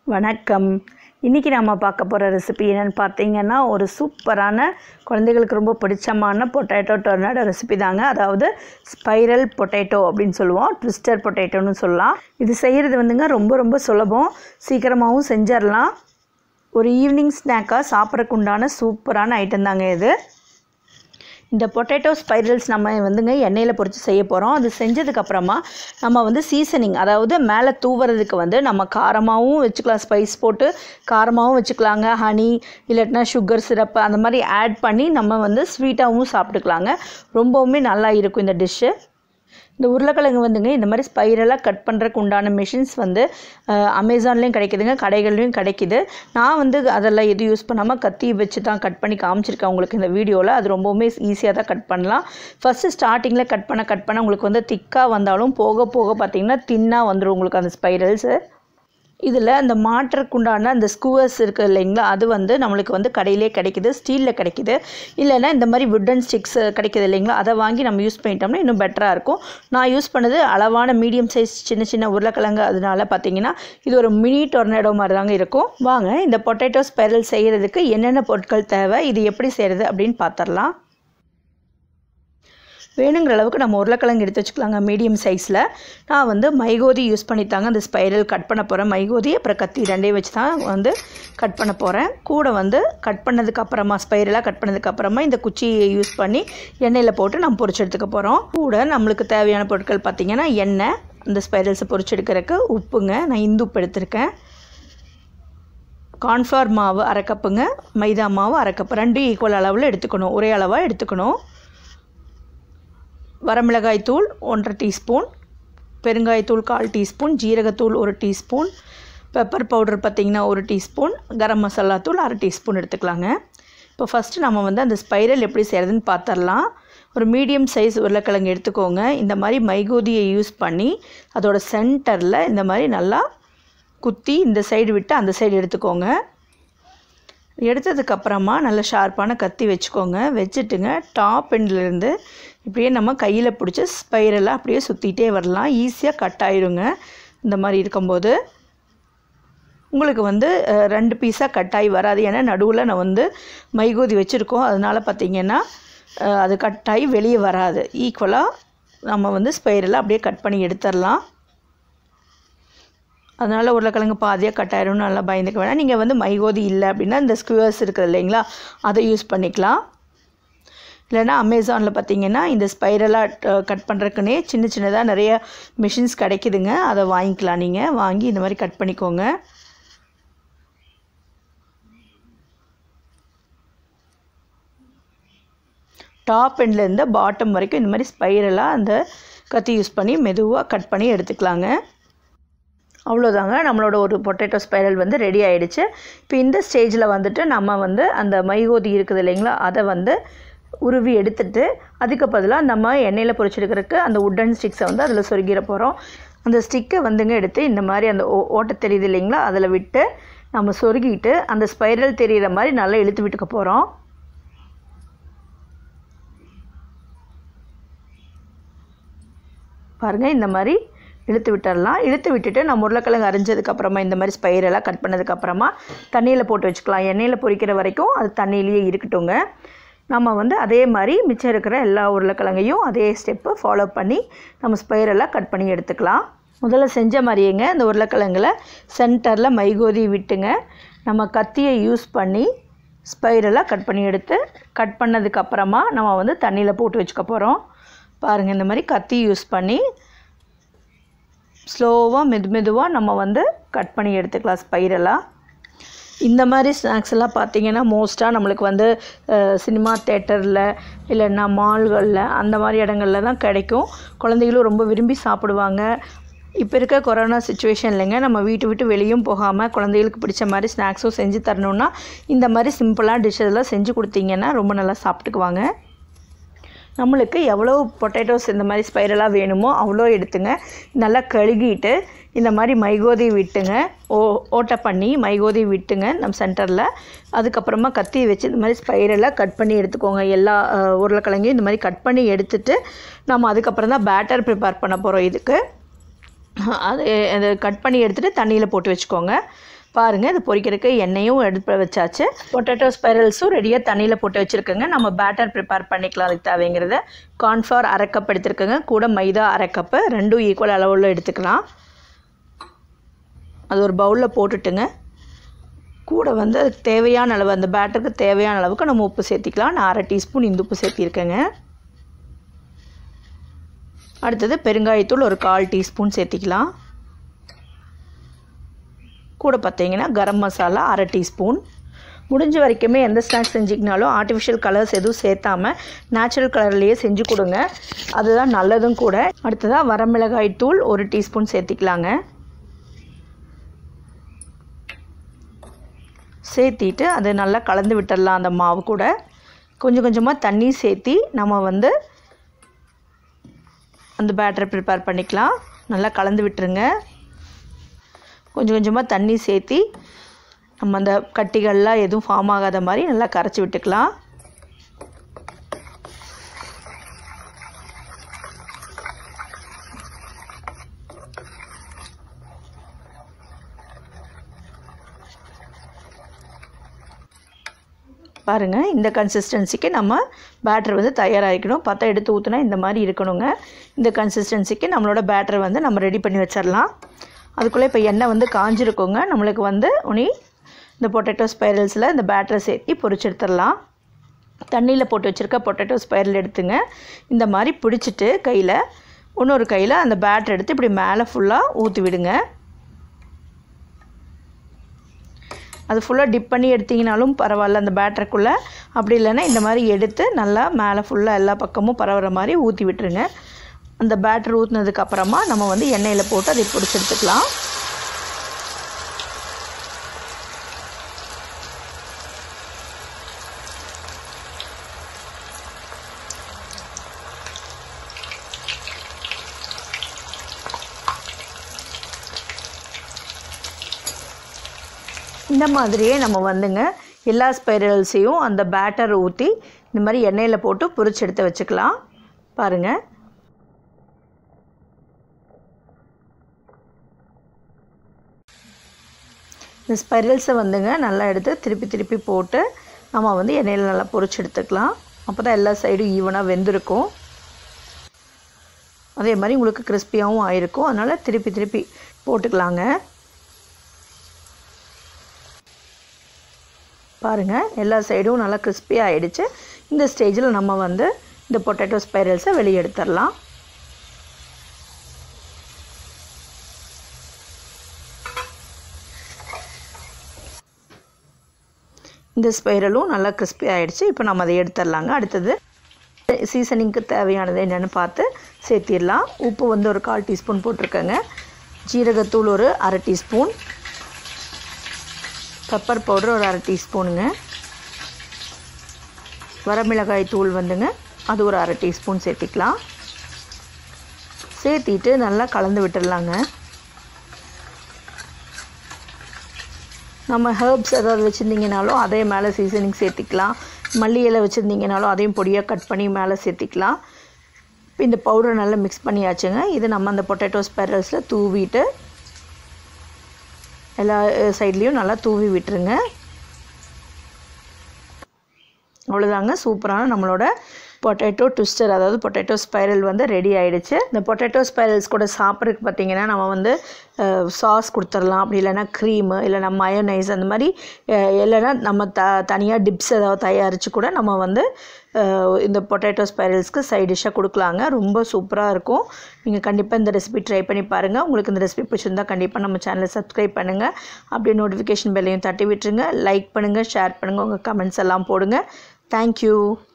வணக்கம் இன்றைக்கி நம்ம பார்க்க போகிற ரெசிபி என்னென்னு பார்த்தீங்கன்னா ஒரு சூப்பரான குழந்தைகளுக்கு ரொம்ப பிடிச்சமான பொட்டேட்டோ டொர்னாடோ ரெசிபி தாங்க அதாவது ஸ்பைரல் பொட்டேட்டோ அப்படின்னு சொல்லுவோம் ட்விஸ்டர் பொட்டேட்டோன்னு சொல்லலாம் இது செய்கிறது வந்துங்க ரொம்ப ரொம்ப சுலபம் சீக்கிரமாகவும் செஞ்சிடலாம் ஒரு ஈவினிங் ஸ்நாக்காக சாப்பிட்றதுக்கு உண்டான சூப்பரான ஐட்டம் தாங்க இது இந்த பொட்டேட்டோ ஸ்பைரல்ஸ் நம்ம வந்துங்க எண்ணெயில் பொரித்து செய்ய போகிறோம் அது செஞ்சதுக்கப்புறமா நம்ம வந்து சீசனிங் அதாவது மேலே தூவுறதுக்கு வந்து நம்ம காரமாகவும் வச்சுக்கலாம் ஸ்பைஸ் போட்டு காரமாகவும் வச்சுக்கலாங்க ஹனி இல்லாட்டினா சுகர் சிரப்பு அந்த மாதிரி ஆட் பண்ணி நம்ம வந்து ஸ்வீட்டாகவும் சாப்பிட்டுக்கலாங்க ரொம்பவுமே நல்லா இருக்கும் இந்த டிஷ்ஷு இந்த உருளைக்கிழங்கு வந்துங்க இந்த மாதிரி ஸ்பைரலாக கட் பண்ணுறதுக்கு உண்டான மிஷின்ஸ் வந்து அமேசான்லேயும் கிடைக்குதுங்க கடைகள்லையும் கிடைக்குது நான் வந்து அதெல்லாம் எதுவும் யூஸ் பண்ணாமல் கத்தி வச்சு தான் கட் பண்ணி காமிச்சிருக்கேன் உங்களுக்கு இந்த வீடியோவில் அது ரொம்பவுமே ஈஸியாக தான் கட் பண்ணலாம் ஃபஸ்ட்டு ஸ்டார்டிங்கில் கட் பண்ண கட் பண்ண உங்களுக்கு வந்து திக்காக வந்தாலும் போக போக பார்த்திங்கன்னா தின்னாக வந்துடும் உங்களுக்கு அந்த ஸ்பைரல்ஸு இதில் அந்த மாற்றுக்குண்டான அந்த ஸ்கூவர்ஸ் இருக்குது இல்லைங்களா அது வந்து நம்மளுக்கு வந்து கடையிலே கிடைக்குது ஸ்டீலில் கிடைக்குது இல்லைன்னா இந்த மாதிரி வுட்டன் ஸ்டிக்ஸ் கிடைக்குது இல்லைங்களா அதை வாங்கி நம்ம யூஸ் பண்ணிட்டோம்னா இன்னும் பெட்டராக இருக்கும் நான் யூஸ் பண்ணது அளவான மீடியம் சைஸ் சின்ன சின்ன உருளைக்கிழங்கு அதனால பார்த்தீங்கன்னா இது ஒரு மினி டொர்னேடோ மாதிரி தாங்க இருக்கும் வாங்க இந்த பொட்டேட்டோ ஸ்பைரல் செய்கிறதுக்கு என்னென்ன பொருட்கள் தேவை இது எப்படி செய்கிறது அப்படின்னு பார்த்துடலாம் வேணுங்கிற அளவுக்கு நம்ம உருளைக்கிழங்கு எடுத்து வச்சுக்கலாங்க மீடியம் சைஸில் நான் வந்து மைகோதி யூஸ் பண்ணித்தாங்க அந்த ஸ்பைரல் கட் பண்ண போகிறேன் மைகோதி அப்புறம் கத்தி ரெண்டையும் வச்சு தான் வந்து கட் பண்ண போகிறேன் கூட வந்து கட் பண்ணதுக்கு அப்புறமா ஸ்பைரலாக கட் பண்ணதுக்கு அப்புறமா இந்த குச்சியை யூஸ் பண்ணி எண்ணெயில் போட்டு நம்ம பொரிச்சு எடுத்துக்க போகிறோம் கூட நம்மளுக்கு தேவையான பொருட்கள் பார்த்திங்கன்னா எண்ணெய் இந்த ஸ்பைரல்ஸை பொரிச்சு எடுக்கிறதுக்கு உப்புங்க நான் இந்து உப்பு எடுத்திருக்கேன் கார்ன்ஃப்ளவர் மாவு அரை கப்புங்க மைதா மாவு அரை கப்பு ரெண்டும் ஈக்குவல் அளவில் எடுத்துக்கணும் ஒரே அளவாக எடுத்துக்கணும் வரமிளகாய் தூள் ஒன்றரை டீஸ்பூன் பெருங்காயத்தூள் கால் டீஸ்பூன் ஜீரகத்தூள் ஒரு டீஸ்பூன் பெப்பர் பவுடர் பார்த்திங்கன்னா ஒரு டீஸ்பூன் கரம் மசாலா தூள் அரை டீஸ்பூன் எடுத்துக்கலாங்க இப்போ ஃபஸ்ட்டு நம்ம வந்து அந்த ஸ்பைரல் எப்படி செய்கிறதுன்னு பார்த்துடலாம் ஒரு மீடியம் சைஸ் உருளைக்கிழங்கு எடுத்துக்கோங்க இந்த மாதிரி மைகூதியை யூஸ் பண்ணி அதோட சென்டரில் இந்த மாதிரி நல்லா குத்தி இந்த சைடு விட்டு அந்த சைடு எடுத்துக்கோங்க எடுத்ததுக்கப்புறமா நல்ல ஷார்ப்பான கத்தி வச்சுக்கோங்க வச்சுட்டுங்க டாப் எண்ட்லேருந்து இப்படியே நம்ம கையில் பிடிச்சி ஸ்பைரலாக அப்படியே சுற்றிட்டே வரலாம் ஈஸியாக கட் ஆயிருங்க இந்த மாதிரி இருக்கும்போது உங்களுக்கு வந்து ரெண்டு பீஸாக கட் ஆகி வராது ஏன்னா நடுவில் நான் வந்து மைகோதி வச்சுருக்கோம் அதனால் பார்த்திங்கன்னா அது கட் ஆகி வெளியே வராது ஈக்குவலாக நம்ம வந்து ஸ்பைரலாக அப்படியே கட் பண்ணி எடுத்துடலாம் அதனால் உருளைக்கிழங்கு பாதியாக கட் ஆயிரும்னு நல்லா பயந்துக்க வேணாம் நீங்கள் வந்து மைகோதி இல்லை அப்படின்னா இந்த ஸ்குவர்ஸ் இருக்குது இல்லைங்களா அதை யூஸ் பண்ணிக்கலாம் இல்லைனா அமேசானில் பார்த்தீங்கன்னா இந்த ஸ்பைரலாக கட் பண்ணுறதுக்குனே சின்ன சின்னதாக நிறைய மிஷின்ஸ் கிடைக்குதுங்க அதை வாங்கிக்கலாம் நீங்கள் வாங்கி இந்த மாதிரி கட் பண்ணிக்கோங்க டாப் எண்ட்லேருந்து பாட்டம் வரைக்கும் இந்த மாதிரி ஸ்பைரலாக அந்த கத்தி யூஸ் பண்ணி மெதுவாக கட் பண்ணி எடுத்துக்கலாங்க அவ்வளோதாங்க நம்மளோட ஒரு பொட்டேட்டோ ஸ்பைரல் வந்து ரெடி ஆகிடுச்சு இப்போ இந்த ஸ்டேஜில் வந்துட்டு நம்ம வந்து அந்த மைகோதி இருக்குது இல்லைங்களா அதை வந்து உருவி எடுத்துட்டு அதுக்கு பதிலாக நம்ம எண்ணெயில் பொரிச்செடுக்கிறதுக்கு அந்த உட்டன் ஸ்டிக்ஸை வந்து அதில் சொருகிற போகிறோம் அந்த ஸ்டிக்கை வந்துங்க எடுத்து இந்த மாதிரி அந்த ஓ ஓட்டை தெரியுது இல்லைங்களா அதில் விட்டு நம்ம சொருகிட்டு அந்த ஸ்பைரல் தெரிகிற மாதிரி நல்லா இழுத்து விட்டுக்க போகிறோம் பாருங்கள் இந்த மாதிரி இழுத்து விட்டுடலாம் இழுத்து விட்டுட்டு நம்ம உருளைக்கிழங்கு அரிஞ்சதுக்கப்புறமா இந்த மாதிரி ஸ்பைரெல்லாம் கட் பண்ணதுக்கப்புறமா தண்ணியில் போட்டு வச்சுக்கலாம் எண்ணெயில் பொரிக்கிற வரைக்கும் அது தண்ணியிலேயே இருக்கட்டுங்க நம்ம வந்து அதே மாதிரி மிச்சம் இருக்கிற எல்லா உருளைக்கிழங்கையும் அதே ஸ்டெப்பு ஃபாலோ பண்ணி நம்ம ஸ்பைரெல்லாம் கட் பண்ணி எடுத்துக்கலாம் முதல்ல செஞ்ச மாதிரியேங்க இந்த உருளைக்கிழங்குல சென்டரில் மைகோதி விட்டுங்க நம்ம கத்தியை யூஸ் பண்ணி ஸ்பைரெல்லாம் கட் பண்ணி எடுத்து கட் பண்ணதுக்கப்புறமா நம்ம வந்து தண்ணியில் போட்டு வச்சுக்க போகிறோம் பாருங்கள் இந்த மாதிரி கத்தி யூஸ் பண்ணி ஸ்லோவாக மெது மெதுவாக நம்ம வந்து கட் பண்ணி எடுத்துக்கலாம் ஸ்பைரலாக இந்த மாதிரி ஸ்நாக்ஸ் எல்லாம் பார்த்திங்கன்னா மோஸ்ட்டாக நம்மளுக்கு வந்து சினிமா தேட்டரில் இல்லைன்னா மால்களில் அந்த மாதிரி இடங்களில் தான் கிடைக்கும் குழந்தைகளும் ரொம்ப விரும்பி சாப்பிடுவாங்க இப்போ இருக்க கொரோனா சுச்சுவேஷன் இல்லைங்க நம்ம வீட்டு விட்டு வெளியும் போகாமல் குழந்தைகளுக்கு பிடிச்ச மாதிரி ஸ்நாக்ஸும் செஞ்சு தரணுன்னா இந்த மாதிரி சிம்பிளாக டிஷ்ஷெல்லாம் செஞ்சு கொடுத்தீங்கன்னா ரொம்ப நல்லா சாப்பிட்டுக்குவாங்க நம்மளுக்கு எவ்வளோ பொட்டேட்டோஸ் இந்த மாதிரி ஸ்பைரலாக வேணுமோ அவ்வளோ எடுத்துங்க நல்லா கழுகிட்டு இந்த மாதிரி மைகோதி விட்டுங்க ஓ ஓட்டை பண்ணி மைகோதி விட்டுங்க நம்ம சென்டரில் அதுக்கப்புறமா கத்தி வச்சு இந்த மாதிரி ஸ்பைரலாக கட் பண்ணி எடுத்துக்கோங்க எல்லா உருளைக்கிழங்கையும் இந்த மாதிரி கட் பண்ணி எடுத்துட்டு நம்ம அதுக்கப்புறம் தான் பேட்டர் ப்ரிப்பேர் பண்ண போகிறோம் இதுக்கு அது அதை கட் பண்ணி எடுத்துகிட்டு தண்ணியில் போட்டு வச்சுக்கோங்க பாருங்கள் இது பொரிக்கிறதுக்கு எண்ணெயும் எடுத்து வச்சாச்சு பொட்டேட்டோ ஸ்பைரல்ஸும் ரெடியாக தண்ணியில் போட்டு வச்சுருக்கோங்க நம்ம பேட்டர் ப்ரிப்பேர் பண்ணிக்கலாம் அதுக்கு தேவைங்கிறத கார்ன்ஃப்ளவர் அரை கப் எடுத்துருக்கோங்க கூட மைதா அரை கப்பு ரெண்டும் ஈக்குவல் அளவில் எடுத்துக்கலாம் அது ஒரு பவுலில் போட்டுட்டுங்க கூட வந்து அதுக்கு தேவையான அளவு அந்த பேட்டருக்கு தேவையான அளவுக்கு நம்ம உப்பு சேர்த்திக்கலாம் நான் அரை டீஸ்பூன் இந்து உப்பு சேர்த்திருக்கேங்க அடுத்தது பெருங்காயத்தூள் ஒரு கால் டீஸ்பூன் சேர்த்திக்கலாம் கூட பார்த்தீங்கன்னா கரம் மசாலா அரை டீஸ்பூன் முடிஞ்ச வரைக்குமே எந்த ஸ்நாக்ஸ் செஞ்சிக்கினாலும் ஆர்டிஃபிஷியல் கலர்ஸ் எதுவும் சேர்த்தாமல் நேச்சுரல் கலர்லேயே செஞ்சு கொடுங்க அதுதான் நல்லதும் கூட அடுத்ததாக வரமிளகாய் தூள் ஒரு டீஸ்பூன் சேர்த்திக்கலாங்க சேர்த்திட்டு அது நல்லா கலந்து விட்டுடலாம் அந்த மாவு கூட கொஞ்சம் கொஞ்சமாக தண்ணி சேர்த்தி நம்ம வந்து அந்த பேட்டரை ப்ரிப்பேர் பண்ணிக்கலாம் நல்லா கலந்து விட்டுருங்க கொஞ்சம் கொஞ்சமாக தண்ணி சேர்த்தி நம்ம அந்த கட்டிகள்லாம் எதுவும் ஃபார்ம் ஆகாத மாதிரி நல்லா கரைச்சி விட்டுக்கலாம் பாருங்கள் இந்த கன்சிஸ்டன்சிக்கு நம்ம பேட்டர் வந்து தயாராகிக்கணும் பார்த்தா எடுத்து ஊற்றினா இந்த மாதிரி இருக்கணுங்க இந்த கன்சிஸ்டன்சிக்கு நம்மளோட பேட்டரை வந்து நம்ம ரெடி பண்ணி வச்சிடலாம் அதுக்குள்ளே இப்போ எண்ணெய் வந்து காஞ்சிருக்கோங்க நம்மளுக்கு வந்து உனி இந்த பொட்டேட்டோ ஸ்பைரல்ஸில் இந்த பேட்டரை சேர்த்து பொரிச்சு எடுத்துடலாம் தண்ணியில் போட்டு வச்சுருக்க பொட்டேட்டோ ஸ்பைரல் எடுத்துங்க இந்த மாதிரி பிடிச்சிட்டு கையில் இன்னொரு கையில் அந்த பேட்டர் எடுத்து இப்படி மேலே ஃபுல்லாக ஊற்றி விடுங்க அது ஃபுல்லாக டிப் பண்ணி எடுத்திங்கனாலும் பரவாயில்ல அந்த பேட்டருக்குள்ளே அப்படி இல்லைன்னா இந்த மாதிரி எடுத்து நல்லா மேலே ஃபுல்லாக எல்லா பக்கமும் பரவுற மாதிரி ஊற்றி விட்டுருங்க அந்த பேட்டர் ஊற்றுனதுக்கு அப்புறமா நம்ம வந்து எண்ணெயில் போட்டு அதை பிடிச்சி எடுத்துக்கலாம் இந்த மாதிரியே நம்ம வந்துங்க எல்லா ஸ்பைரல்ஸையும் அந்த பேட்டர் ஊற்றி இந்த மாதிரி எண்ணெயில் போட்டு பொரிச்சு எடுத்து வச்சுக்கலாம் பாருங்கள் இந்த ஸ்பைரல்ஸை வந்துங்க நல்லா எடுத்து திருப்பி திருப்பி போட்டு நம்ம வந்து எண்ணெயில் நல்லா பொரிச்சு எடுத்துக்கலாம் அப்போ தான் எல்லா சைடும் ஈவனாக வெந்திருக்கும் அதே மாதிரி உங்களுக்கு கிறிஸ்பியாகவும் ஆயிருக்கும் அதனால் திருப்பி திருப்பி போட்டுக்கலாங்க பாருங்கள் எல்லா சைடும் நல்லா கிறிஸ்பி ஆகிடுச்சு இந்த ஸ்டேஜில் நம்ம வந்து இந்த பொட்டேட்டோ ஸ்பைரல்ஸை வெளியே எடுத்துடலாம் இந்த ஸ்பைரலும் நல்லா கிறிஸ்பி ஆகிடுச்சு இப்போ நம்ம அதை எடுத்துடலாங்க அடுத்தது சீசனிங்க்கு தேவையானது என்னென்னு பார்த்து சேர்த்திடலாம் உப்பு வந்து ஒரு கால் டீஸ்பூன் போட்டிருக்கேங்க ஜீரகத்தூள் ஒரு அரை டீஸ்பூன் பெப்பர் பவுடர் ஒரு அரை டீஸ்பூனுங்க வரமிளகாய் தூள் வந்துங்க அது ஒரு அரை டீஸ்பூன் சேர்த்திக்கலாம் சேர்த்திட்டு நல்லா கலந்து விட்டுடலாங்க நம்ம ஹர்ப்ஸ் ஏதாவது வச்சுருந்தீங்கனாலும் அதே மேலே சீசனிங் சேர்த்திக்கலாம் மல்லி இலை வச்சுருந்தீங்கனாலும் அதையும் பொடியாக கட் பண்ணி மேலே சேர்த்திக்கலாம் இப்போ இந்த பவுடர் நல்லா மிக்ஸ் பண்ணியாச்சுங்க இது நம்ம அந்த பொட்டேட்டோ ஸ்பெரல்ஸில் தூவிட்டு எல்லா சைட்லேயும் நல்லா தூவி விட்டுருங்க அவ்வளோதாங்க சூப்பரான நம்மளோட பொட்டேட்டோ ட்விஸ்டர் அதாவது பொட்டேட்டோ ஸ்பைரல் வந்து ரெடி ஆகிடுச்சு இந்த பொட்டேட்டோ ஸ்பைரல்ஸ் கூட சாப்பிட்றதுக்கு பார்த்திங்கன்னா நம்ம வந்து சாஸ் கொடுத்துடலாம் அப்படி இல்லைன்னா க்ரீமு இல்லைனா மயோனைஸ் அந்த மாதிரி இல்லைன்னா நம்ம த தனியாக டிப்ஸ் ஏதாவது தயாரித்து கூட நம்ம வந்து இந்த பொட்டேட்டோ ஸ்பைரல்ஸ்க்கு சைட் டிஷ்ஷாக கொடுக்கலாங்க ரொம்ப சூப்பராக இருக்கும் நீங்கள் கண்டிப்பாக இந்த ரெசிபி ட்ரை பண்ணி பாருங்கள் உங்களுக்கு இந்த ரெசிபி பிடிச்சிருந்தா கண்டிப்பாக நம்ம சேனலை சப்ஸ்கிரைப் பண்ணுங்கள் அப்படியே நோட்டிஃபிகேஷன் பெல்லையும் தட்டி விட்டுருங்க லைக் பண்ணுங்கள் ஷேர் பண்ணுங்கள் உங்கள் கமெண்ட்ஸ் எல்லாம் போடுங்க தேங்க்யூ